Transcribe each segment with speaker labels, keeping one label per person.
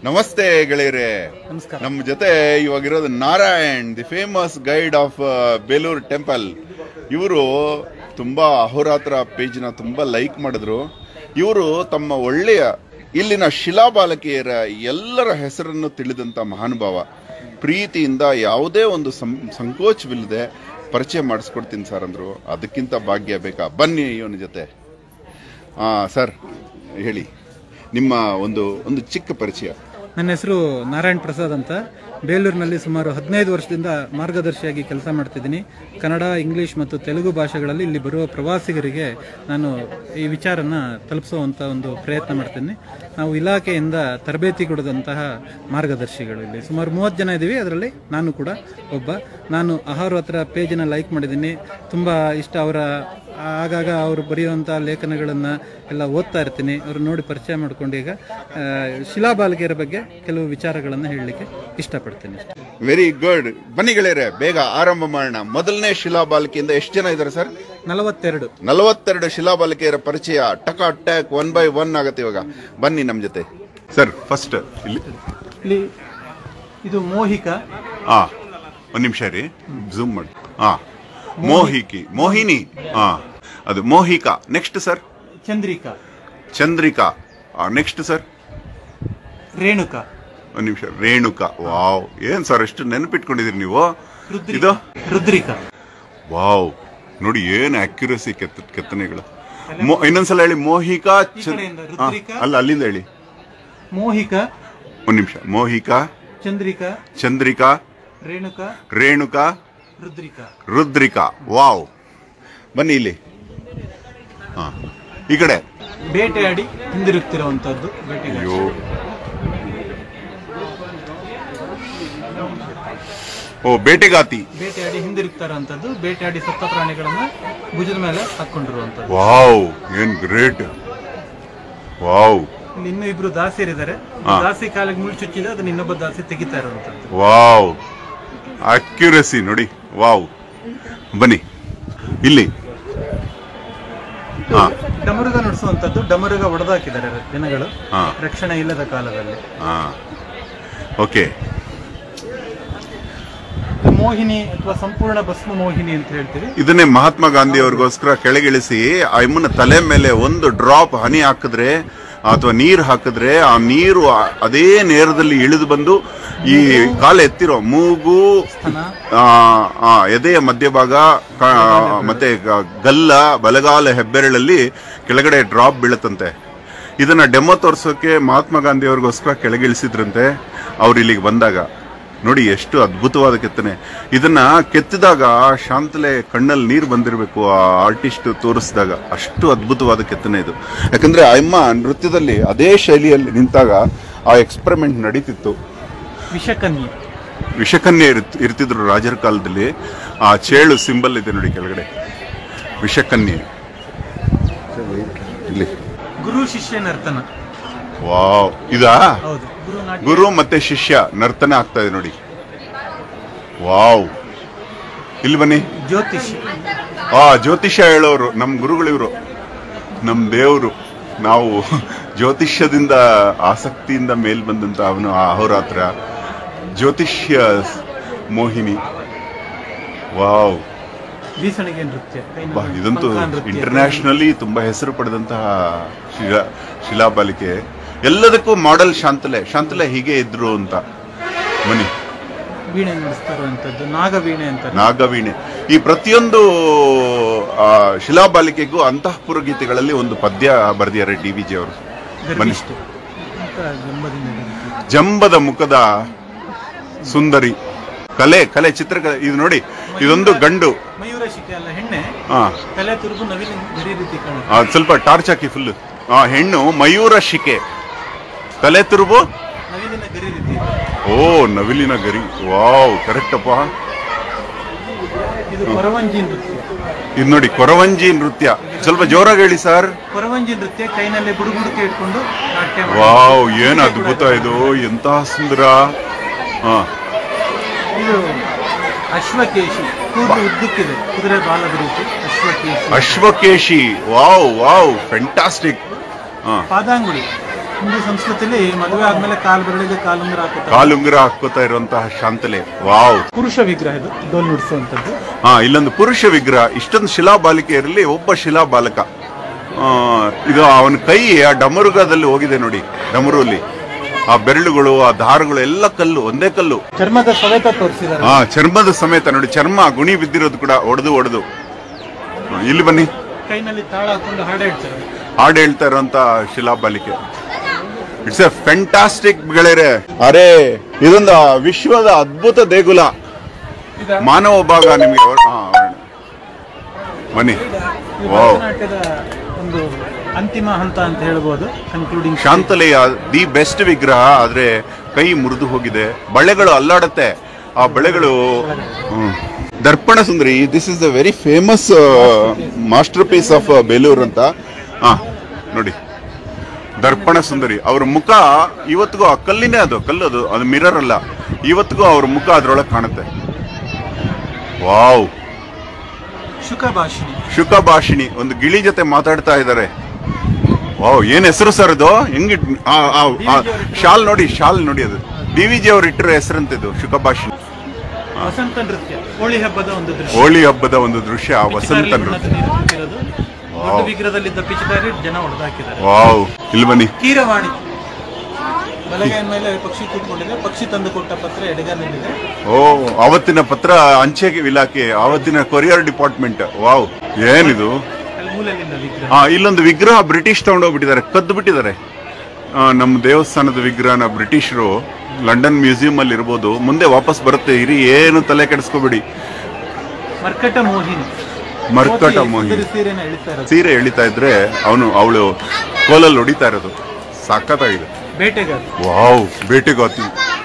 Speaker 1: ನಮಸ್ತೆ ಗೆಳೆಯರೆ
Speaker 2: ನಮಸ್ಕಾರ
Speaker 1: ನಮ್ಮ ಜೊತೆ ಇವಾಗಿರೋದು Narayan the famous guide of Belur temple ಇವರು ತುಂಬಾ ಅಹೋರಾತ್ರ ಪೇಜ್ನ ತುಂಬಾ ಲೈಕ್ ಮಾಡಿದ್ರು ಇವರು ತಮ್ಮ ಒಳ್ಳೆಯ ಇಲ್ಲಿನ ಶಿಲಾಬಾಲಕಿಯರ ಎಲ್ಲರ ಹೆಸರನ್ನು ತಿಳಿದಂತ ಮಹಾನುಭಾವ ಪ್ರೀತಿಯಿಂದ ಯಾವುದೇ ಒಂದು ಸಂ- ಸಂಕೋಚವಿಲ್ಲದೆ ಪರಿಚಯ ಮಾಡಿಸ್ಕೊಡ್ತೀನಿ ಸರ್ ಅಂದ್ರು ಅದಕ್ಕಿಂತ ಭಾಗ್ಯ ಬೇಕಾ ಬನ್ನಿ ಇವನ ಜೊತೆ ಆ ಸರ್ ಹೇಳಿ ನಿಮ್ಮ ಒಂದು ಒಂದು ಚಿಕ್ಕ ಪರಿಚಯ
Speaker 2: ನನ್ನ ಹೆಸರು ನಾರಾಯಣ್ ಪ್ರಸಾದ್ ಅಂತ ಬೇಲೂರಿನಲ್ಲಿ ಸುಮಾರು ಹದಿನೈದು ವರ್ಷದಿಂದ ಮಾರ್ಗದರ್ಶಿಯಾಗಿ ಕೆಲಸ ಮಾಡ್ತಿದ್ದೀನಿ ಕನ್ನಡ ಇಂಗ್ಲಿಷ್ ಮತ್ತು ತೆಲುಗು ಭಾಷೆಗಳಲ್ಲಿ ಇಲ್ಲಿ ಬರುವ ಪ್ರವಾಸಿಗರಿಗೆ ನಾನು ಈ ವಿಚಾರನ ತಲುಪಿಸುವಂಥ ಒಂದು ಪ್ರಯತ್ನ ಮಾಡ್ತೀನಿ ನಾವು ಇಲಾಖೆಯಿಂದ ತರಬೇತಿ ಕೊಡದಂತಹ ಮಾರ್ಗದರ್ಶಿಗಳು ಇಲ್ಲಿ ಸುಮಾರು ಮೂವತ್ತು ಜನ ಇದ್ದೀವಿ ಅದರಲ್ಲಿ ನಾನು ಕೂಡ ಒಬ್ಬ ನಾನು ಆಹಾರ ಹತ್ರ ಪೇಜನ್ನ ಲೈಕ್ ಮಾಡಿದ್ದೀನಿ ತುಂಬ ಇಷ್ಟ ಅವರ ಆಗಾಗ ಅವರು ಬರೆಯುವಂಥ ಲೇಖನಗಳನ್ನು ಎಲ್ಲ ಓದ್ತಾ ಇರ್ತೀನಿ ಅವ್ರು ನೋಡಿ ಪರಿಚಯ ಮಾಡ್ಕೊಂಡು ಈಗ ಆ, ಶಿಲಾಬಾಲಿಕೆಯರ ಬಗ್ಗೆ ಕೆಲವು ವಿಚಾರಗಳನ್ನು ಹೇಳಲಿಕ್ಕೆ ಇಷ್ಟಪಡ್ತೀನಿ
Speaker 1: ವೆರಿ ಗುಡ್ ಬನ್ನಿ ಗೆಳೆಯರೆ ಬೇಗ ಆರಂಭ ಮಾಡೋಣ ಮೊದಲನೇ ಶಿಲಾಬಾಲಿಕೆಯಿಂದ ಎಷ್ಟು ಜನ ಇದ್ದಾರೆ ಸರ್
Speaker 2: ನಲವತ್ತೆರಡು
Speaker 1: ನಲವತ್ತೆರಡು ಶಿಲಾಬಾಲಿಕೆಯರ ಪರಿಚಯ ಟಕ್ ಟ್ಯಾಕ್ ಒನ್ ಬೈ ಒನ್ ಆಗತ್ತೆ ಇವಾಗ ಬನ್ನಿ ನಮ್ ಜೊತೆ ಸರ್ ಫಸ್ಟ್ ಇಲ್ಲಿ
Speaker 2: ಇಲ್ಲಿ ಇದು ಮೋಹಿಕ
Speaker 1: ಆ ಒಂದ್ ನಿಮಿಷ ರೀ ಝೂಮ್ ಮಾಡಿ ಆ ಮೋಹಿಕಿ ಮೋಹಿನಿ ಆ ಅದು ಮೋಹಿಕಾ next sir
Speaker 2: Chandrika
Speaker 1: Chandrika next sir
Speaker 2: Renuka
Speaker 1: ಒಂದ್ ನಿಮಿಷ ರೇಣುಕಾ ವಾವ್ ಏನ್ ಸರ್ ಎಷ್ಟು ನೆನಪಿಟ್ಕೊಂಡಿದೀರಿ ನೀವು
Speaker 2: ರುದ್ರಿಕಾ.
Speaker 1: ಇದು
Speaker 2: ರುದ್ರಿಕಾ
Speaker 1: ವಾವ್ ನೋಡಿ ಏನ್ ಅಕ್ಯುರಸಿ ಕೆತ್ತ ಕೆತ್ತನೆಗಳು ಮೊ- ಇನ್ನೊಂದ್ಸಲ ಹೇಳಿ ಮೋಹಿಕಾ
Speaker 2: ಈ
Speaker 1: ಚಂದ್-
Speaker 2: ಕಡೆಯಿಂದ
Speaker 1: ಆ,
Speaker 2: ರುದ್ರಿಕಾ.
Speaker 1: ಅಲ್ಲ ಅಲ್ಲಿಂದ ಹೇಳಿ
Speaker 2: ಮೋಹಿಕಾ
Speaker 1: ಒಂದ್ ನಿಮಿಷ ಮೋಹಿಕಾ
Speaker 2: ಚಂದ್ರಿಕಾ
Speaker 1: ಚಂದ್ರಿಕಾ
Speaker 2: ರೇಣುಕಾ
Speaker 1: ರೇಣುಕಾ
Speaker 2: ರುದ್ರಿಕಾ
Speaker 1: ರುದ್ರಿಕಾ ವಾವ್ ಬನ್ನಿ ಇಲ್ಲಿ ಹಾ ಈ ಕಡೆ
Speaker 2: ಬೇಟೆಯಾಡಿ ಹಿಂದಿರುಗ್ತಿರುವಂತದ್ದು ಬೇಟೆಗಾರ
Speaker 1: ಅಯ್ಯೋ ಓ ಬೇಟೆಗಾತಿ
Speaker 2: ಬೇಟೆಯಾಡಿ ಹಿಂದಿರುಗ್ತಾರಂತದ್ದು ಬೇಟೆಯಾಡಿ ಸತ್ತ ಪ್ರಾಣಿಗಳನ್ನ ಭುಜದ ಮೇಲೆ ಹಾಕೊಂಡಿರುವಂತದ್ದು
Speaker 1: ವಾವ್ ಏನ್ ಗ್ರೇಟ್ ವಾವ್
Speaker 2: ಇಲ್ಲಿ ಇನ್ನೂ ಇಬ್ರು ದಾಸಿಯರಿದ್ದಾರೆ
Speaker 1: ಹಾ.
Speaker 2: ದಾಸಿ ಕಾಲಿಗೆ ಮುಳ್ಳು ಚುಚ್ಚಿದೆ ಅದನ್ನ ಇನ್ನೊಬ್ಬ ದಾಸಿ ತೆಗಿತಾ ಇರುವಂತದ್ದು
Speaker 1: ವಾವ್ ಅಕ್ಯುರಸಿ ನೋಡಿ ವಾವ್ ಬನ್ನಿ ಇಲ್ಲಿ ಹಾ
Speaker 2: ಡಮರುಗ ನುಡಿಸುವಂತದ್ದು ಡಮರುಗ ಒಡೆದಾಕಿದ್ದಾರೆ ಜನಗಳು
Speaker 1: ಹಾ
Speaker 2: ರಕ್ಷಣೆ ಇಲ್ಲದ ಕಾಲದಲ್ಲಿ
Speaker 1: ಹಾ ಓಕೆ
Speaker 2: ಮೋಹಿನಿ ಅಥವಾ ಸಂಪೂರ್ಣ ಭಸ್ಮ ಮೋಹಿನಿ ಅಂತ ಹೇಳ್ತೀವಿ
Speaker 1: ಇದನ್ನೇ ಮಹಾತ್ಮ ಗಾಂಧಿ ಅವ್ರಿಗೋಸ್ಕರ ಕೆಳಗಿಳಿಸಿ ಆ ಅಮ್ಮನ ತಲೆ ಮೇಲೆ ಒಂದು ಡ್ರಾಪ್ ಹನಿ ಹಾಕಿದ್ರೆ ಅಥವಾ ನೀರು ಹಾಕಿದ್ರೆ ಆ ನೀರು ಆ- ಅದೇ ನೇರದಲ್ಲಿ ಇಳಿದು ಬಂದು ಈ ಕಾಲ ಎತ್ತಿರೋ ಮೂಗು
Speaker 2: ಸ್ತನ
Speaker 1: ಆ, ಆ, ಎದೆಯ ಮಧ್ಯಭಾಗ ಕ- ಮತ್ತೆ ಗ- ಗಲ್ಲ ಬಲಗಾಲ ಹೆಬ್ಬೆರಳಲ್ಲಿ ಕೆಳಗಡೆ ಡ್ರಾಪ್ ಬೀಳುತ್ತಂತೆ ಇದನ್ನ ಡೆಮೋ ತೋರ್ಸೋಕೆ ಮಹಾತ್ಮ ಗಾಂಧಿ ಅವ್ರಿಗೋಸ್ಕರ ಕೆಳಗಿಳಿಸಿದ್ರಂತೆ ಅವ್ರು ಇಲ್ಲಿಗೆ ಬಂದಾಗ ನೋಡಿ ಎಷ್ಟು ಅದ್ಭುತವಾದ ಕೆತ್ತನೆ ಇದನ್ನ ಕೆತ್ತಿದಾಗ ಶಾಂತಲೆ ಕಣ್ಣಲ್ಲಿ ನೀರು ಬಂದಿರಬೇಕು ಆ ಆರ್ಟಿಸ್ಟ್ ತೋರಿಸಿದಾಗ ಅಷ್ಟು ಅದ್ಭುತವಾದ ಕೆತ್ತನೆ ಇದು ಯಾಕಂದ್ರೆ ಆ ಅಮ್ಮ ನೃತ್ಯದಲ್ಲಿ ಅದೇ ಶೈಲಿಯಲ್ಲಿ ನಿಂತಾಗ ಆ ಎಕ್ಸ್ಪೆರಿಮೆಂಟ್ ನಡೀತಿತ್ತು
Speaker 2: ವಿಷಕನ್ಯೆ
Speaker 1: ವಿಷಕನ್ಯೆ ಇರ್ತ್- ಇರ್ತಿದ್ರು ರಾಜರ ಕಾಲದಲ್ಲಿ ಆ ಚೇಳು ಸಿಂಬಲ್ ಇದೆ ನೋಡಿ ಕೆಳಗಡೆ ವಿಷಕನ್ಯೆ ಇಲ್ಲಿ
Speaker 2: ಗುರು ಶಿಷ್ಯ ನರ್ತನ
Speaker 1: ವಾವ್ ಇದಾ
Speaker 2: ಹೌದು ಗುರು ನಾಟ್ಯ
Speaker 1: ಗುರು ಮತ್ತೆ ಶಿಷ್ಯ ನರ್ತನ ಆಗ್ತಾ ಇದೆ ನೋಡಿ ವಾವ್ ಇಲ್ಲಿ ಬನ್ನಿ
Speaker 2: ಜ್ಯೋತಿಷಿ
Speaker 1: ಆ ಜ್ಯೋತಿಷ್ಯ ಹೇಳೋರು ನಮ್ ಗುರುಗಳಿವ್ರು ನಮ್ ದೇವರು ನಾವು ಜ್ಯೋತಿಷ್ಯದಿಂದ ಆಸಕ್ತಿಯಿಂದ ಮೇಲ್ ಬಂದಂತ ಅವನು ಆ ಅಹೋರಾತ್ರ ಜ್ಯೋತಿಷ್ಯ ಮೋಹಿನಿ ವಾವ್
Speaker 2: ಬೀಸಣಿಗೆ ನೃತ್ಯ ಕೈನ
Speaker 1: ಬಾ, ಇದಂತೂ
Speaker 2: ಪಂಕ ನೃತ್ಯ.
Speaker 1: ಇಂಟರ್ನ್ಯಾಷನಲಿ ತುಂಬಾ ಹೆಸರು ಪಡೆದಂತಹ ಶಿಲಾ ಶಿಲಾಬಾಲಿಕೆ ಎಲ್ಲದಕ್ಕೂ ಮಾಡೆಲ್ ಶಾಂತಲೆ ಶಾಂತಲೆ ಹೀಗೆ ಇದ್ರು ಅಂತ ಮನಿ
Speaker 2: ವೀಣೆ ನುಡಿಸ್ತಾ ಇರುವಂತದ್ದು ನಾಗವೀಣೆ ಅಂತ
Speaker 1: ನಾಗವೀಣೆ ಈ ಪ್ರತಿಯೊಂದು ಆ, ಶಿಲಾಬಾಲಿಕೆಗೂ ಅಂತಃಪುರ ಗೀತೆಗಳಲ್ಲಿ ಒಂದು ಪದ್ಯ ಬರೆದಿದ್ದಾರೆ ಡಿ ವಿ ಜಿ ಅವರು ಬನ್ನಿ
Speaker 2: ಗರ್ಭಿಷ್ಠೆ ಅಂತ ಜಂಬದಿಂದ ಬರುತ್ತೆ.
Speaker 1: ಜಂಬದ ಮುಖದ ಸುಂದರಿ ಕಲೆ ಕಲೆ ಚಿತ್ರಕಲೆ ಇದು ನೋಡಿ ಇದೊಂದು ಗಂಡು
Speaker 2: ಮಯೂರ ಶಿಕೆ ಅಲ್ಲ ಹೆಣ್ಣೆ
Speaker 1: ಹಾ
Speaker 2: ತಲೆ ತುರುಬು ನವಿಲಿನ ಗರಿ ರೀತಿ ಕಾಣುತ್ತೆ
Speaker 1: ಆ, ಸ್ವಲ್ಪ ಟಾರ್ಚ್ ಹಾಕಿ ಫುಲ್ ಆ ಹೆಣ್ಣು ಮಯೂರ ಶಿಕೆ ತಲೆ ತುರುಬು
Speaker 2: ನವಿಲಿನ ಗರಿ ರೀತಿ
Speaker 1: ಓ ನವಿಲಿನ ಗರಿ ವಾವ್ ಕರೆಕ್ಟ್ ಅಪ್ಪ
Speaker 2: ಇದು ಕೊರವಂಜಿ ನೃತ್ಯ
Speaker 1: ಇದು ನೋಡಿ ಕೊರವಂಜಿ ನೃತ್ಯ ಸ್ವಲ್ಪ ಜೋರಾಗಿ ಹೇಳಿ ಸರ್
Speaker 2: ಕೊರವಂಜಿ ನೃತ್ಯ ಕೈನಲ್ಲಿ ಬುಡುಬುಡುಕೆ ಇಟ್ಕೊಂಡು ನಾಟ್ಯ ಮಾಡೋದು.
Speaker 1: ವಾವ್ ಏನ್ ಅದ್ಭುತ ಇದು ಎಂತಹ ಸುಂದರ ಹಾ
Speaker 2: ಇದು ಅಶ್ವಕೇಶಿ ಕೂದಲು ಉದ್ದಕ್ಕಿದೆ ಕುದುರೆ ಬಾಲದ ರೀತಿ Ashwakeshi
Speaker 1: Ashwakeshi wow wow fantastic ಹಾ
Speaker 2: ಪಾದಾಂಗುಳಿ ಹಿಂದೂ ಸಂಸ್ಕೃತಿಲಿ ಮದುವೆ ಆದ್ಮೇಲೆ ಕಾಲು ಬೆರಳಿಗೆ ಕಾಲುಂಗುರ ಹಾಕುತ್ತಾರೆ
Speaker 1: ಕಾಲುಂಗುರ ಹಾಕೋತಾ ಇರುವಂತಹ ಶಾಂತಲೆ ವಾವ್
Speaker 2: ಪುರುಷ ವಿಗ್ರಹ ಇದು ಡೋಲ್ ನುಡಿಸುವಂಥದ್ದು
Speaker 1: ಹಾ ಇಲ್ಲೊಂದು ಪುರುಷ ವಿಗ್ರಹ ಇಷ್ಟೊಂದು ಶಿಲಾ ಬಾಲಿಕೆಯರಲ್ಲಿ ಒಬ್ಬ ಶಿಲಾ ಬಾಲಕ ಆ, ಇದು ಅವನ ಕೈ ಆ ಡಮರುಗದಲ್ಲಿ ಹೋಗಿದೆ ನೋಡಿ ಡಮರುಲಿ ಆ ಬೆರಳುಗಳು ಆ ದಾರಗಳು ಎಲ್ಲ ಕಲ್ಲು ಒಂದೇ ಕಲ್ಲು
Speaker 2: ಚರ್ಮದ ಸವೆತ ತೋರಿಸಿದ್ದಾರೆ
Speaker 1: ಆ ಚರ್ಮದ ಸಮೇತ ನೋಡಿ ಚರ್ಮ ಗುಣಿ ಬಿದ್ದಿರೋದು ಕೂಡ ಒಡೆದು ಒಡೆದು ಇಲ್ಲಿ ಬನ್ನಿ
Speaker 2: ಕೈನಲ್ಲಿ ತಾಳ ಹಾಕೊಂಡು ಹಾಡು ಹೇಳ್ತಾರೆ
Speaker 1: ಹಾಡು ಹೇಳ್ತಾ ಇರುವಂತ ಶಿಲಾಬಾಲಿಕೆ ಇಟ್ಸ್ ಎ ಫ್ಯಾಂಟಾಸ್ಟಿಕ್ ಗೆಳೆಯರೆ ಅರೆ ಇದೊಂದು ವಿಶ್ವದ ಅದ್ಭುತ ದೇಗುಲ
Speaker 2: ಈಗ
Speaker 1: ಮಾನವ ಭಾಗ ನಿಮಗೆ ಹೊರ- ಹಾ, ಹೊರಡಿ. ಬನ್ನಿ
Speaker 2: ಈ
Speaker 1: ವಾವ್
Speaker 2: ಭರತನಾಟ್ಯದ ಒಂದು ಅಂತಿಮ ಹಂತ ಅಂತ ಹೇಳ್ಬೋದು ಕನ್ಕ್ಲೂಡಿಂಗ್
Speaker 1: ಶಾಂತಲೆಯ ದಿ ಬೆಸ್ಟ್ ವಿಗ್ರಹ ಆದ್ರೆ ಕೈ ಮುರಿದು ಹೋಗಿದೆ ಬಳೆಗಳು ಅಲ್ಲಾಡತ್ತೆ ಆ ಬಳೆಗಳು ಹ್ಮ್. Darpana Sundari this is the very famous masterpiece of Belur ಅಂತ ಹಾ ನೋಡಿ ದರ್ಪಣ ಸುಂದರಿ ಅವ್ರ ಮುಖ ಇವತ್ತಿಗೂ ಆ ಕಲ್ಲಿನೇ ಅದು ಕಲ್ಲು ಅದು ಅದು ಮಿರರ್ ಅಲ್ಲ ಇವತ್ತಿಗೂ ಅವ್ರ ಮುಖ ಅದ್ರೊಳಗೆ ಕಾಣುತ್ತೆ ವಾವ್
Speaker 2: ಶುಕ ಭಾಷಿಣಿ
Speaker 1: ಶುಕ ಭಾಷಿಣಿ ಒಂದು ಗಿಳಿ ಜೊತೆ ಮಾತಾಡ್ತಾ ಇದ್ದಾರೆ ವಾವ್ ಏನ್ ಹೆಸರು ಸರ್ ಇದು ಹೆಂಗ್ ಇಟ್- ಆ, ಆ, ಆ, ಶಾಲ್ ನೋಡಿ ಶಾಲ್ ನೋಡಿ ಅದು ಡಿ ವಿ ಜಿ ಅವ್ರು ಇಟ್ಟಿರೋ ಹೆಸರಂತಿದ್ದು ಶುಕ ಭಾಷಿಣಿ
Speaker 2: ವಸಂತ ನೃತ್ಯ ಹೋಳಿ ಹಬ್ಬದ ಒಂದು ದೃಶ್ಯ
Speaker 1: ಹೋಳಿ ಹಬ್ಬದ ಒಂದು ದೃಶ್ಯ ವಸಂತ
Speaker 2: ಪಿಚಕಾರಿ
Speaker 1: ನೃತ್ಯ
Speaker 2: ಬಣ್ಣದ ನೀರು ತುಂಬಿರೋದು. ದೊಡ್ಡ ವಿಗ್ರಹದಲ್ಲಿದ್ದ ಪಿಚಕಾರಿ ಜನ ಹೊಡೆದಾಕಿದ್ದಾರೆ
Speaker 1: ವಾವ್ ಇಲ್ಲಿ ಬನ್ನಿ
Speaker 2: ಕೀರವಾಣಿ ಬಲಗೈಯ ಮೇಲೆ ಪಕ್ಷಿ ಕೂತ್ಕೊಂಡಿದೆ ಪಕ್ಷಿ ತಂದು ಕೊಟ್ಟ ಪತ್ರ ಎಡಗನಲ್ಲಿದೆ
Speaker 1: ಓ ಅವತ್ತಿನ ಪತ್ರ ಅಂಚೆ ಇಲಾಖೆ ಅವತ್ತಿನ ಕೊರಿಯರ್ ಡಿಪಾರ್ಟ್ಮೆಂಟ್ ವಾವ್ ಏನಿದು
Speaker 2: ಅಲ್ಲಿ ಮೂಲಲ್ಲಿಲ್ಲ ವಿಗ್ರಹ
Speaker 1: ಆ ಇಲ್ಲೊಂದು ವಿಗ್ರಹ ಬ್ರಿಟಿಷ್ ತಗೊಂಡೋಗ್ಬಿಟ್ಟಿದ್ದಾರೆ ಕದ್ದು ಬಿಟ್ಟಿದ್ದಾರೆ ಆ, ನಮ್ಮ ದೇವಸ್ಥಾನದ ವಿಗ್ರಹನ ಬ್ರಿಟಿಷರು ಲಂಡನ್ ಮ್ಯೂಸಿಯಂ ಅಲ್ಲಿ ಇರ್ಬೋದು ಮುಂದೆ ವಾಪಸ್ ಬರುತ್ತೆ ಇರಿ ಏನು ತಲೆ ಕೆಡಿಸ್ಕೋಬೇಡಿ
Speaker 2: ಮರ್ಕಟ ಮೋಹಿನಿ
Speaker 1: ಮರ್ಕಟ
Speaker 2: ಕೋತಿ
Speaker 1: ಮೋಹಿನಿ.
Speaker 2: ಸುಂದರಿ ಸೀರೆನ ಎಳಿತಾ ಇರೋದು
Speaker 1: ಸೀರೆ ಎಳಿತಾ ಇದ್ರೆ ಅವನು ಅವಳು ಕೋಲಲ್ಲಿ ಹೊಡಿತಾ ಇರೋದು ಸಖತ್ತಾಗಿದೆ
Speaker 2: ಬೇಟೆಗಾರ
Speaker 1: ವಾವ್ ಬೇಟೆಗಾತಿ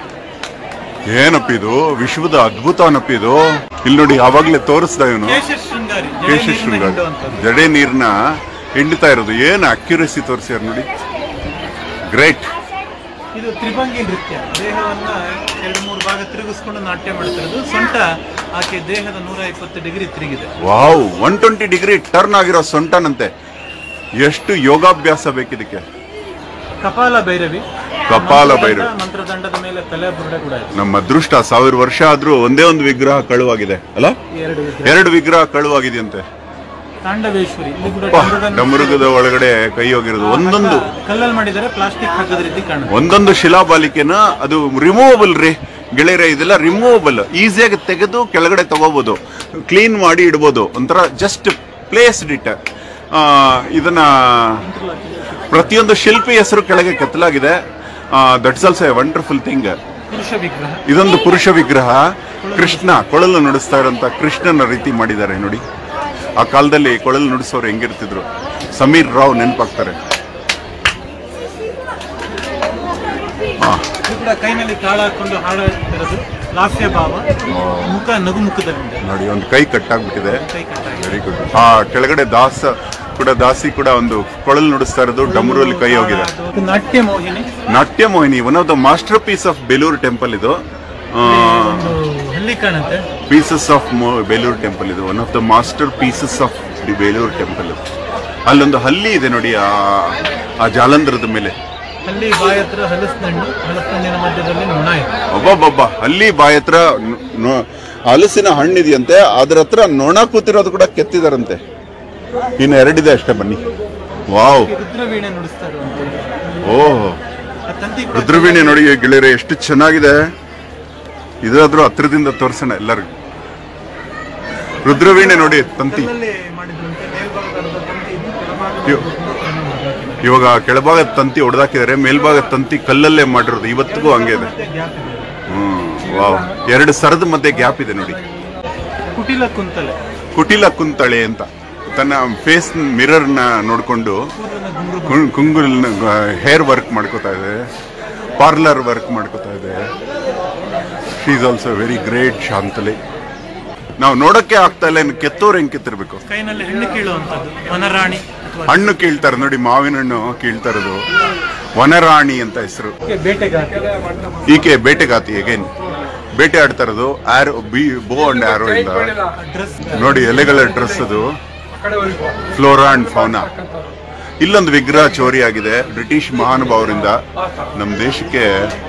Speaker 1: ಏನಪ್ಪ ಇದು ವಿಶ್ವದ ಅದ್ಭುತ ಅನಪ್ಪ ಇದು ಇಲ್ಲಿ ನೋಡಿ ಅವಾಗ್ಲೇ ತೋರಿಸ್ದ ಇವನು
Speaker 2: ಕೇಶ ಶೃಂಗಾರಿ ಜಡೆ
Speaker 1: ಕೇಶ
Speaker 2: ನೀರಿನ
Speaker 1: ಶೃಂಗಾರ
Speaker 2: ಹಿಂಡುವಂಥದ್ದು.
Speaker 1: ಜಡೆ ನೀರ್ನ ಹಿಂಡ್ತಾ ಇರೋದು ಏನು ಅಕ್ಯುರಸಿ ತೋರಿಸ್ಯಾರ ನೋಡಿ ಗ್ರೇಟ್
Speaker 2: ಇದು ತ್ರಿಭಂಗಿ ನೃತ್ಯ ದೇಹವನ್ನ ಎರಡು ಮೂರು ಭಾಗ ತಿರುಗಿಸ್ಕೊಂಡು ನಾಟ್ಯ ಮಾಡ್ತಿರೋದು ಸೊಂಟ ಆಕೆ ದೇಹದ ನೂರ ಇಪ್ಪತ್ತು ಡಿಗ್ರಿ ತಿರುಗಿದೆ
Speaker 1: wow one twenty degree turn ಆಗಿರೋ ಸೊಂಟನಂತೆ ಎಷ್ಟು ಯೋಗಾಭ್ಯಾಸ ಬೇಕಿದಕ್ಕೆ
Speaker 2: ಕಪಾಲ ಭೈರವಿ
Speaker 1: ಕಪಾಲ
Speaker 2: ಮಂತ್ರದಂಡ-
Speaker 1: ಭೈರವಿ.
Speaker 2: ಮಂತ್ರದಂಡದ ಮೇಲೆ ತಲೆ ಬುರುಡೆ ಕೂಡ ಇದೆ
Speaker 1: ನಮ್ಮ ಅದೃಷ್ಟ ಸಾವಿರ ವರ್ಷ ಆದ್ರೂ ಒಂದೇ ಒಂದು ವಿಗ್ರಹ ಕಳುವಾಗಿದೆ ಅಲ್ಲ
Speaker 2: ಈ ಎರಡು ವಿಗ್ರಹ
Speaker 1: ಎರಡು ವಿಗ್ರಹ ಕಳುವಾಗಿದೆಯಂತೆ
Speaker 2: ತಾಂಡವೇಶ್ವರಿ ಇಲ್ಲಿ ಕೂಡ
Speaker 1: ಅಪ್ಪ,
Speaker 2: ಡಮರುಗನ
Speaker 1: ಡಮರುಗದ ಒಳಗಡೆ ಕೈ ಹೋಗಿರೋದು ಒಂದೊಂದು
Speaker 2: ಕಲ್ಲಲ್ಲಿ ಮಾಡಿದರೆ ಪ್ಲಾಸ್ಟಿಕ್ ಹಾಕದ ರೀತಿ ಕಾಣುತ್ತೆ
Speaker 1: ಒಂದೊಂದು ಶಿಲಾಬಾಲಿಕೆನ ಅದು ರಿಮೂವಬಲ್ ರೀ ಗೆಳೆಯರೆ ಇದೆಲ್ಲ ರಿಮೂವಬಲ್ ಈಸಿಯಾಗಿ ತೆಗೆದು ಕೆಳಗಡೆ ತಗೋಬಹುದು ಕ್ಲೀನ್ ಮಾಡಿ ಇಡ್ಬೋದು ಒಂಥರ ಜಸ್ಟ್ ಪ್ಲೇಸ್ಡ್ ಇಟ್ ಇದನ್ನ ಪ್ರತಿಯೊಂದು ಶಿಲ್ಪಿ ಹೆಸರು ಕೆಳಗೆ ಕೆತ್ತಲಾಗಿದೆ that's also a wonderful thing
Speaker 2: ಪುರುಷ ವಿಗ್ರಹ
Speaker 1: ಇದೊಂದು ಪುರುಷ ವಿಗ್ರಹ ಕೃಷ್ಣ ಕೊಳಲು ನುಡಿಸ್ತಾ ಇರೋಂಥ ಕೃಷ್ಣನ ರೀತಿ ಮಾಡಿದ್ದಾರೆ ನೋಡಿ ಆ ಕಾಲದಲ್ಲಿ ಕೊಳಲು ನುಡಿಸೋರು ಹೆಂಗಿರ್ತಿದ್ರು ಸಮೀರ್ ರಾವ್ ನೆನಪಾಗ್ತಾರೆ ಹಾ
Speaker 2: ಇದು ಕೂಡ ಕೈನಲ್ಲಿ ತಾಳ ಹಾಕೊಂಡು ಹಾಡುತ್ತಿರೋದು ಲಾಸ್ಯ ಭಾವ ಮುಖ ನಗು ಮುಖದಲ್ಲಿದೆ
Speaker 1: ನೋಡಿ ಒಂದು ಕೈ ಕಟ್ಟಾಗ್ಬಿಟ್ಟಿದೆ
Speaker 2: ಕೈ ಕಟ್ಟಾಗಿದೆ
Speaker 1: ವೆರಿ ಗುಡ್ ಆ ಕೆಳಗಡೆ ದಾಸ ಕೂಡ ದಾಸಿ ಕೂಡ ಒಂದು ಕೊಳಲು ನುಡಿಸ್ತಾ ಇರೋದು ಡಮರಲ್ಲಿ ಕೈ ಹೋಗಿದೆ
Speaker 2: ಇದು Natya Mohini
Speaker 1: Natya Mohini one of the masterpiece of Belur temple ಇದು
Speaker 2: ಒಂದು ಹಳ್ಳಿ ಕಾಣುತ್ತೆ
Speaker 1: ಪೀಸಸ್ ಆಫ್ ಬೇಲೂರು ಟೆಂಪಲ್ ಇದು one of the masterpieces of the Belur temple ಅಲ್ಲೊಂದು ಹಲ್ಲಿ ಇದೆ ನೋಡಿ ಆ ಆ ಜಾಲಂಧರದ ಮೇಲೆ
Speaker 2: ಅಲ್ಲಿ ಬಾಯಿ ಹತ್ರ ಹಲಸಿನಣ್ಣು ಹಲಸಿನಣ್ಣಿನ ಮಧ್ಯದಲ್ಲಿ ನೊಣ ಇದೆ
Speaker 1: ಒಬ್ಬೊಬ್ಬೊಬ್ಬ ಅಲ್ಲಿ ಬಾಯಿ ಹತ್ರ ನ- ನೊ- ಹಲಸಿನ ಹಣ್ಣಿದೆಯಂತೆ ಅದ್ರ ಹತ್ರ ನೊಣ ಕೂತಿರೋದು ಕೂಡ ಕೆತ್ತಿದಾರಂತೆ ಇನ್ನು ಎರಡಿದೆ ಅಷ್ಟೇ ಬನ್ನಿ ವಾವ್
Speaker 2: ರುದ್ರವೀಣೆ ನುಡಿಸ್ತಾ ಇರುವಂತದ್ದು
Speaker 1: ಓಹ್
Speaker 2: ಆ ತಂತಿ ಕೂಡ
Speaker 1: ರುದ್ರವೀಣೆ ನೋಡಿ ಗೆಳೆಯರೆ ಎಷ್ಟು ಚೆನ್ನಾಗಿದೆ ಇದಾದ್ರೂ ಹತ್ರದಿಂದ ತೋರ್ಸೋಣ ಎಲ್ಲರಿಗೂ ರುದ್ರವೀಣೆ ನೋಡಿ ತಂತಿ
Speaker 2: ಕಲ್ಲಲ್ಲಿ ಮಾಡಿದ್ರಂತೆ ಮೇಲ್ಭಾಗದ ತಂತಿ ಇದು, ಕೆಳಭಾಗದ
Speaker 1: ಇವ್-
Speaker 2: ತಂತಿ ಹಾಕಿದ್ದಾರೆ.
Speaker 1: ಇವಾಗ ಕೆಳಭಾಗದ ತಂತಿ ಹೊಡೆದಾಕಿದ್ದಾರೆ ಮೇಲ್ಭಾಗದ ತಂತಿ ಕಲ್ಲಲ್ಲೇ ಮಾಡಿರೋದು ಇವತ್ತಿಗೂ ಹಂಗೆ ಇದೆ
Speaker 2: ಮತ್ತೆ ಗ್ಯಾಪ್ ಇದೆ
Speaker 1: ಹ್ಮ್ ವಾವ್ ಎರಡು ಸರದ ಮಧ್ಯೆ ಗ್ಯಾಪ್ ಇದೆ ನೋಡಿ
Speaker 2: ಕುಟಿಲ ಕುಂತಲೆ
Speaker 1: ಕುಟಿಲ ಕುಂತಳೆ ಅಂತ ತನ್ನ ಫೇಸ್ ಮಿರರ್ ನ ನೋಡ್ಕೊಂಡು
Speaker 2: ಕೂದಲನ್ನ ಗುಂಗುರು
Speaker 1: ಕುಂಗುಲ್ ಹೇರ್ ವರ್ಕ್ ಮಾಡ್ಕೋತಾ ಇದೆ ಪಾರ್ಲರ್ ವರ್ಕ್ ಮಾಡ್ಕೋತಾ ಇದೆ she is also very great Shantala ನಾವು ನೋಡಕ್ಕೆ ಆಗ್ತಾ ಇಲ್ಲ ಇನ್ನು ಕೆತ್ತೋರು ಹೆಂಗ್ ಕೆತ್ತಿರ್ಬೇಕು
Speaker 2: ಕೈನಲ್ಲಿ ಹೆಣ್ಣು ಕೀಳುವಂತದ್ದು ವನರಾಣಿ ಅಥವಾ
Speaker 1: ಹಣ್ಣು ಕೀಳ್ತಾರೆ ನೋಡಿ ಮಾವಿನ ಹಣ್ಣು ಕೀಳ್ತಾ ಇರೋದು ವನರಾಣಿ ಅಂತ ಹೆಸರು
Speaker 2: ಬೇಟೆಗಾರ
Speaker 1: ಈಕೆ ಬೇಟೆಗಾತಿ ಅಗೇನ್ ಬೇಟೆ ಆಡ್ತಾ ಇರೋದು ಆರೋ ಬಿ ಬೋ ಅಂಡ್ ಆರೋ ಇಂದ
Speaker 2: ಡ್ರೆಸ್
Speaker 1: ನೋಡಿ ಎಲೆಗಳ ಡ್ರೆಸ್ ಅದು ಫ್ಲೋರಾ ಅಂಡ್ ಫೌನಾ ಇಲ್ಲೊಂದು ವಿಗ್ರಹ ಚೋರಿ ಆಗಿದೆ ಬ್ರಿಟಿಷ್ ಮಹಾನುಭಾವರಿಂದ ನಮ್ಮ ದೇಶಕ್ಕೆ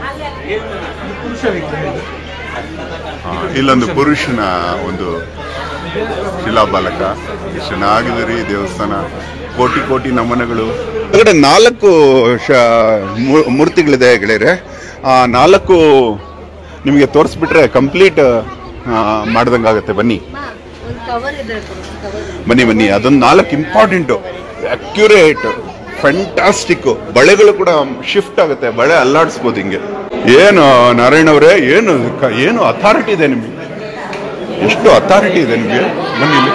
Speaker 1: ಆ, ಇಲ್ಲೊಂದು ಪುರುಷನ ಒಂದು ಶಿಲಾಬಾಲಕ ಎಷ್ಟು ಚೆನ್ನಾಗಿದೆ ರೀ ದೇವಸ್ಥಾನ ಕೋಟಿ ಕೋಟಿ ನಮನಗಳು ಹೊರಗಡೆ ನಾಲ್ಕು ಶ ಮೂ- ಮೂರ್ತಿಗಳಿದೆ ಗೆಳೆಯರೆ ಆ ನಾಲ್ಕು ನಿಮಗೆ ತೋರಿಸ್ಬಿಟ್ರೆ ಕಂಪ್ಲೀಟ್ ಮಾಡ್ದಂಗಾಗತ್ತೆ ಬನ್ನಿ
Speaker 3: ಒಂದು ಕವರ್ ಇದೆ ಕವರ್
Speaker 1: ಬನ್ನಿ ಬನ್ನಿ ಅದೊಂದು ನಾಲ್ಕು ಇಂಪಾರ್ಟೆಂಟು ಅಕ್ಯುರೇಟ್ ಫ್ಯಾಂಟಾಸ್ಟಿಕ್ ಬಳೆಗಳು ಕೂಡ ಶಿಫ್ಟ್ ಆಗುತ್ತೆ ಬಳೆ ಅಲ್ಲಾಡಿಸ್ಬೋದು ಹಿಂಗೆ ಏನು ನಾರಾಯಣ ಅವರೇ ಏನು ಕ- ಏನು ಅಥಾರಿಟಿ ಇದೆ ನಿಮಗೆ ಎಷ್ಟು ಅಥಾರಿಟಿ ಇದೆ ನಿಮಗೆ ಬನ್ನಿ ಇಲ್ಲಿ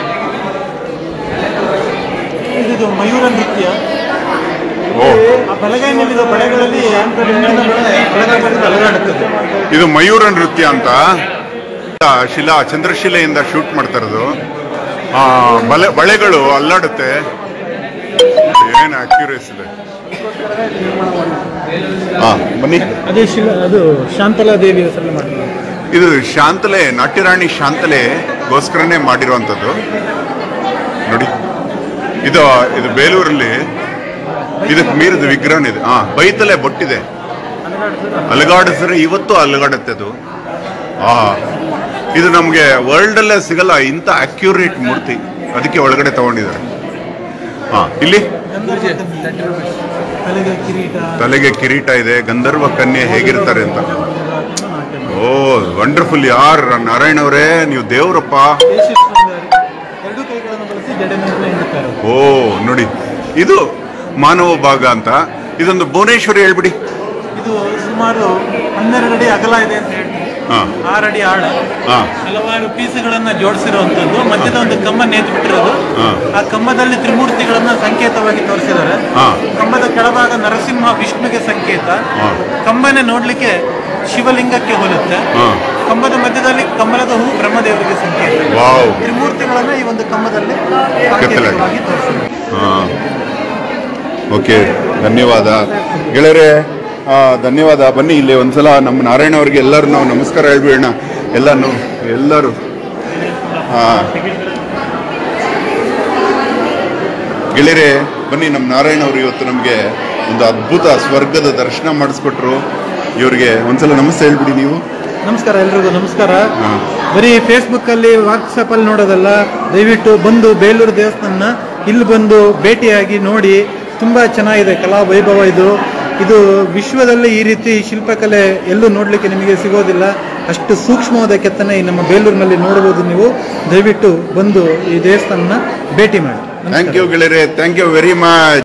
Speaker 2: ಇದು ಮಯೂರ ನೃತ್ಯ
Speaker 1: ಓ
Speaker 2: ಆ ಬಲಗೈನಲ್ಲಿರೋ ಬಳೆಗಳಲ್ಲಿ ಹೆಣ್ಣಿನ ಬಳೆ ಬಲಗೈ ಅಲಗಾಡುತ್ತದೆ
Speaker 1: ಇದು ಮಯೂರ ನೃತ್ಯ ಅಂತ ಶಿಲಾ ಚಂದ್ರಶಿಲೆಯಿಂದ ಶೂಟ್ ಮಾಡ್ತಾ ಇರೋದು ಆ, ಬಲೆ ಬಳೆಗಳು ಅಲ್ಲಾಡುತ್ತೆ ಏನು ಅಕ್ಯುರೇಸ್ ಇದೆ ಹಾ ಬನ್ನಿ
Speaker 2: ಅದೇ ಶಿಲ ಅದು ಶಾಂತಲಾ ದೇವಿ ಹೆಸರಲ್ಲಿ ಮಾಡಿದ್ರು
Speaker 1: ಇದು ಶಾಂತಲೆ ನಾಟ್ಯರಾಣಿ ಶಾಂತಲೆಗೋಸ್ಕರನೇ ಮಾಡಿರುವಂಥದ್ದು ನೋಡಿ ಇದು ಇದು ಬೇಲೂರಲ್ಲಿ ಇದಕ್ಕೆ ಮೀರಿದ ವಿಗ್ರಹನ ಇದೆ ಹಾ ಬೈತಲೆ ಬೊಟ್ಟಿದೆ ಅಲಗಾಡಿಸಿದ್ರೆ ಇವತ್ತು ಅಲಗಾಡುತ್ತೆ ಅದು ಆ ಇದು ನಮಗೆ ವರ್ಲ್ಡ್ ಅಲ್ಲೇ ಸಿಗಲ್ಲ ಇಂಥ ಅಕ್ಯುರೇಟ್ ಮೂರ್ತಿ ಅದಕ್ಕೆ ಒಳಗಡೆ ತಗೊಂಡಿದ್ದಾರೆ ಹಾ ಇಲ್ಲಿ
Speaker 2: ತಲೆಗೆ ಕಿರೀಟ
Speaker 1: ತಲೆಗೆ ಕಿರೀಟ ಇದೆ ಗಂಧರ್ವ ಕನ್ಯೆ ಹೇಗಿರ್ತಾರೆ ಅಂತ ಓ ವಂಡರ್ಫುಲ್ ಯಾರ್ ನಾರಾಯಣ ಅವರೇ ನೀವು ದೇವರಪ್ಪ
Speaker 2: ದೇಶ ಶೃಂಗಾರಿ ಎರಡು ಕೈಗಳನ್ನು ಬಳಸಿ ಜಡೆ ಮೇಲೆ ಹಿಂಡುತ್ತಾರೆ
Speaker 1: ಓ ನೋಡಿ ಇದು ಮಾನವ ಭಾಗ ಅಂತ ಇದೊಂದು ಭುವನೇಶ್ವರಿ ಹೇಳ್ಬಿಡಿ
Speaker 2: ಇದು ಸುಮಾರು ಹನ್ನೆರಡು ಅಡಿ ಅಗಲ ಇದೆ ಅಂತ ಹೇಳ್ತೀನಿ
Speaker 1: ಹಾ
Speaker 2: ಆರು ಅಡಿ ಆಳ
Speaker 1: ಹಾ
Speaker 2: ಹಲವಾರು ಪೀಸುಗಳನ್ನ ಜೋಡಿಸಿರುವಂತದ್ದು ಮಧ್ಯದ ಒಂದು ಕಂಬ ನೇತು ಬಿಟ್ಟಿರೋದು
Speaker 1: ಹಾ.
Speaker 2: ಆ ಕಂಬದಲ್ಲಿ ತ್ರಿಮೂರ್ತಿಗಳನ್ನ ಸಂಕೇತವಾಗಿ ತೋರಿಸಿದ್ದಾರೆ
Speaker 1: ಹಾ.
Speaker 2: ಕಂಬದ ಕೆಳಭಾಗ ನರಸಿಂಹ ವಿಷ್ಣುಗೆ ಸಂಕೇತ
Speaker 1: ಹಾ.
Speaker 2: ಕಂಬನೇ ನೋಡ್ಲಿಕ್ಕೆ ಶಿವಲಿಂಗಕ್ಕೆ ಹೋಲುತ್ತೆ
Speaker 1: ಹಾ.
Speaker 2: ಕಂಬದ ಮಧ್ಯದಲ್ಲಿ ಕಮಲದ ಹೂ ಬ್ರಹ್ಮದೇವರಿಗೆ ಸಂಕೇತ
Speaker 1: ವಾವ್
Speaker 2: ತ್ರಿಮೂರ್ತಿಗಳನ್ನ ಈ ಒಂದು ಕಂಬದಲ್ಲಿ ಸಾಂಕೇತಿಕವಾಗಿ ತೋರಿಸಿದ್ದಾರೆ
Speaker 1: ಹಾ ಓಕೆ ಧನ್ಯವಾದ ಗೆಳೆಯರೆ ಆ, ಧನ್ಯವಾದ ಬನ್ನಿ ಇಲ್ಲಿ ಒಂದ್ಸಲ ನಮ್ಮ ನಾರಾಯಣ ಅವರಿಗೆ ಎಲ್ಲರೂ ನಾವು ನಮಸ್ಕಾರ ಹೇಳ್ಬಿಡೋಣ ಎಲ್ಲಾನು ಎಲ್ಲರೂ ಹಾ ಗೆಳೆಯರೆ ಬನ್ನಿ ನಮ್ಮ ನಾರಾಯಣ ಅವರು ಇವತ್ತು ನಮಗೆ ಒಂದು ಅದ್ಭುತ ಸ್ವರ್ಗದ ದರ್ಶನ ಮಾಡಿಸ್ಕೊಟ್ರು ಇವ್ರಿಗೆ ಒಂದ್ಸಲ ನಮಸ್ತೆ ಹೇಳ್ಬಿಡಿ ನೀವು
Speaker 2: ನಮಸ್ಕಾರ ಎಲ್ರಿಗೂ ನಮಸ್ಕಾರ
Speaker 1: ಹಾ.
Speaker 2: ಬರೀ ಫೇಸ್ಬುಕ್ ಅಲ್ಲಿ ವಾಟ್ಸಪ್ ಅಲ್ಲಿ ನೋಡೋದಲ್ಲ ದಯವಿಟ್ಟು ಬಂದು ಬೇಲೂರು ದೇವಸ್ಥಾನ ಇಲ್ಲಿ ಬಂದು ಭೇಟಿಯಾಗಿ ನೋಡಿ ತುಂಬಾ ಚೆನ್ನಾಗಿದೆ ಕಲಾ ವೈಭವ ಇದು ಇದು ವಿಶ್ವದಲ್ಲಿ ಈ ರೀತಿ ಶಿಲ್ಪಕಲೆ ಎಲ್ಲೂ ನೋಡ್ಲಿಕ್ಕೆ ನಿಮಗೆ ಸಿಗೋದಿಲ್ಲ ಅಷ್ಟು ಸೂಕ್ಷ್ಮವಾದ ಕೆತ್ತನೆ ಈ ನಮ್ಮ ಬೇಲೂರಿನಲ್ಲಿ ನೋಡಬಹುದು ನೀವು ದಯವಿಟ್ಟು ಬಂದು ಈ ದೇವಸ್ಥಾನ ಭೇಟಿ ಮಾಡಿ ನಮಸ್ಕಾರ.
Speaker 1: ಥ್ಯಾಂಕ್ ಯು ಗೆಳೆಯರೆ ಥ್ಯಾಂಕ್ ಯು ವೆರಿ ಮಚ್